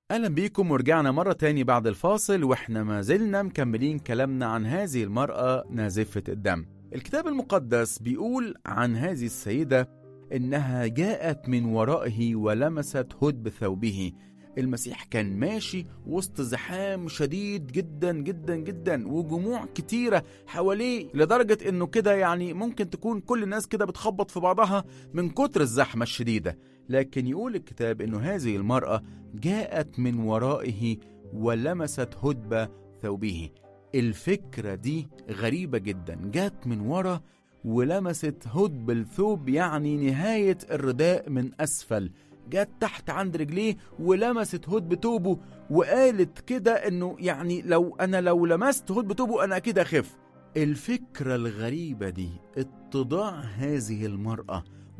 أهلا بيكم ورجعنا مرة تاني بعد الفاصل وإحنا ما زلنا مكملين كلامنا عن هذه المرأة نازفة الدم الكتاب المقدس بيقول عن هذه السيدة إنها جاءت من ورائه ولمست هدب ثوبه المسيح كان ماشي وسط زحام شديد جدا جدا جدا وجموع كتيرة حواليه لدرجة انه كده يعني ممكن تكون كل الناس كده بتخبط في بعضها من كتر الزحمة الشديدة لكن يقول الكتاب انه هذه المرأة جاءت من ورائه ولمست هدب ثوبه الفكرة دي غريبة جدا جات من ورا ولمست هدب الثوب يعني نهاية الرداء من أسفل جت تحت عند رجليه ولمست هدب توبه وقالت كده انه يعني لو انا لو لمست هدب توبه انا اكيد اخف الفكرة الغريبة دي اتضاع هذه المرأة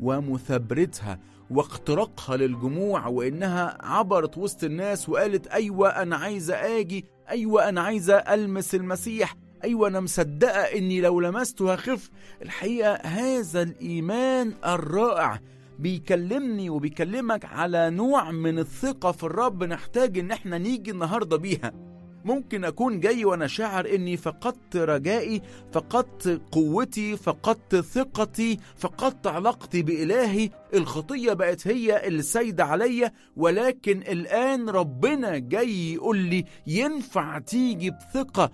ومثابرتها واختراقها للجموع وانها عبرت وسط الناس وقالت ايوه انا عايزه اجي ايوه انا عايزه المس المسيح ايوه انا مصدقه اني لو لمسته هخف الحقيقه هذا الايمان الرائع بيكلمني وبيكلمك على نوع من الثقة في الرب نحتاج ان احنا نيجي النهاردة بيها ممكن أكون جاي وأنا شاعر إني فقدت رجائي فقدت قوتي فقدت ثقتي فقدت علاقتي بإلهي الخطية بقت هي اللي سايدة عليا ولكن الآن ربنا جاي يقول لي ينفع تيجي بثقة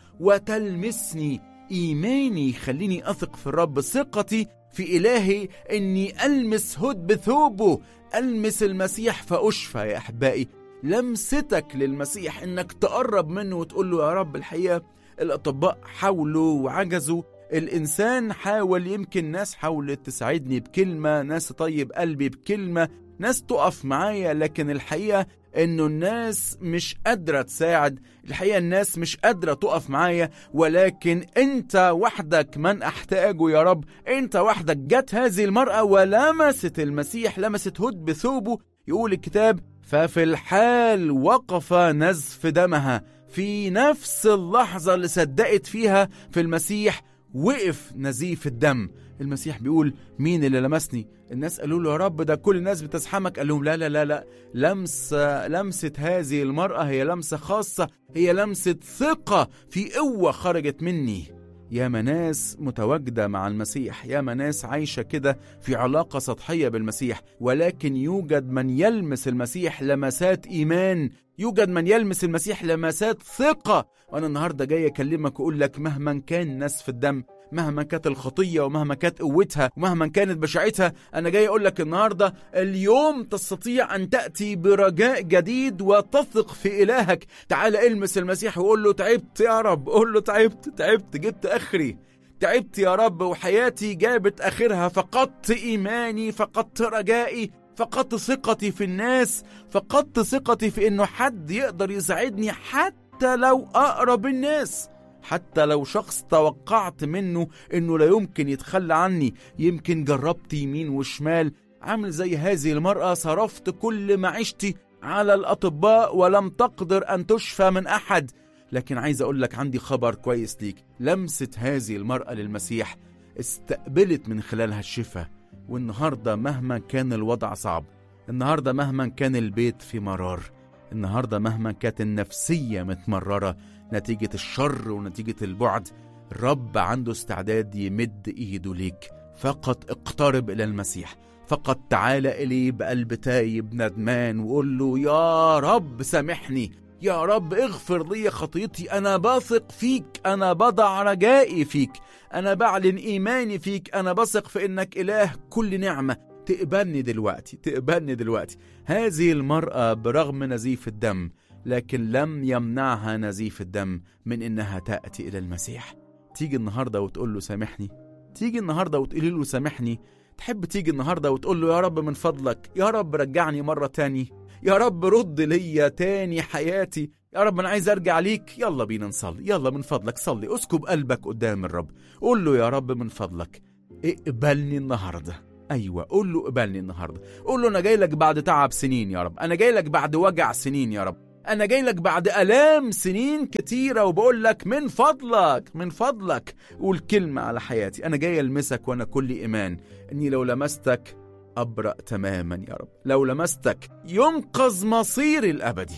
وتلمسني إيماني يخليني أثق في الرب ثقتي في إلهي إني ألمس هدب ثوبه ألمس المسيح فأشفى يا أحبائي لمستك للمسيح إنك تقرب منه وتقول له يا رب الحقيقة الأطباء حاولوا وعجزوا الإنسان حاول يمكن ناس حاولت تساعدني بكلمة ناس تطيب قلبي بكلمة ناس تقف معايا لكن الحقيقة انه الناس مش قادرة تساعد الحقيقة الناس مش قادرة تقف معايا ولكن انت وحدك من احتاجه يا رب انت وحدك جت هذه المرأة ولمست المسيح لمست هد بثوبه يقول الكتاب ففي الحال وقف نزف دمها في نفس اللحظة اللي صدقت فيها في المسيح وقف نزيف الدم المسيح بيقول مين اللي لمسني الناس قالوا له يا رب ده كل الناس بتزحمك قال لهم لا لا لا لا لمسة لمسة هذه المرأة هي لمسة خاصة هي لمسة ثقة في قوة خرجت مني يا ناس متواجدة مع المسيح يا ناس عايشة كده في علاقة سطحية بالمسيح ولكن يوجد من يلمس المسيح لمسات إيمان يوجد من يلمس المسيح لمسات ثقة وأنا النهاردة جاي أكلمك وأقول لك مهما كان نسف الدم مهما كانت الخطية ومهما كانت قوتها ومهما كانت بشاعتها أنا جاي أقول لك النهاردة اليوم تستطيع أن تأتي برجاء جديد وتثق في إلهك تعال المس المسيح وقول له تعبت يا رب قول له تعبت تعبت جبت آخري تعبت يا رب وحياتي جابت آخرها فقدت إيماني فقدت رجائي فقدت ثقتي في الناس فقدت ثقتي في إنه حد يقدر يساعدني حتى لو أقرب الناس حتى لو شخص توقعت منه انه لا يمكن يتخلى عني يمكن جربت يمين وشمال عامل زي هذه المرأة صرفت كل معيشتي على الأطباء ولم تقدر أن تشفى من أحد لكن عايز أقول لك عندي خبر كويس ليك لمسة هذه المرأة للمسيح استقبلت من خلالها الشفاء والنهاردة مهما كان الوضع صعب النهاردة مهما كان البيت في مرار النهاردة مهما كانت النفسية متمررة نتيجة الشر ونتيجة البعد الرب عنده استعداد يمد ايده ليك فقط اقترب الى المسيح فقط تعال اليه بقلب تايب ندمان وقول له يا رب سامحني يا رب اغفر لي خطيتي انا بثق فيك انا بضع رجائي فيك انا بعلن ايماني فيك انا بثق في انك اله كل نعمه تقبلني دلوقتي تقبلني دلوقتي هذه المراه برغم نزيف الدم لكن لم يمنعها نزيف الدم من انها تاتي الى المسيح تيجي النهارده وتقول له سامحني تيجي النهارده وتقولي له سامحني تحب تيجي النهارده وتقول له يا رب من فضلك يا رب رجعني مره تاني يا رب رد ليا تاني حياتي يا رب انا عايز ارجع ليك يلا بينا نصلي يلا من فضلك صلي اسكب قلبك قدام الرب قول له يا رب من فضلك اقبلني النهارده ايوه قول له اقبلني النهارده قول له انا جاي لك بعد تعب سنين يا رب انا جاي لك بعد وجع سنين يا رب أنا جاي لك بعد آلام سنين كتيرة وبقول لك من فضلك من فضلك قول كلمة على حياتي أنا جاي ألمسك وأنا كل إيمان إني لو لمستك أبرأ تماما يا رب لو لمستك ينقذ مصيري الأبدي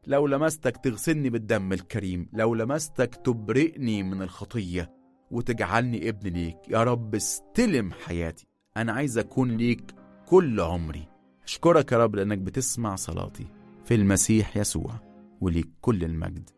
لو لمستك تغسلني بالدم الكريم لو لمستك تبرئني من الخطية وتجعلني ابن ليك يا رب استلم حياتي أنا عايز أكون ليك كل عمري أشكرك يا رب لأنك بتسمع صلاتي في المسيح يسوع وليك كل المجد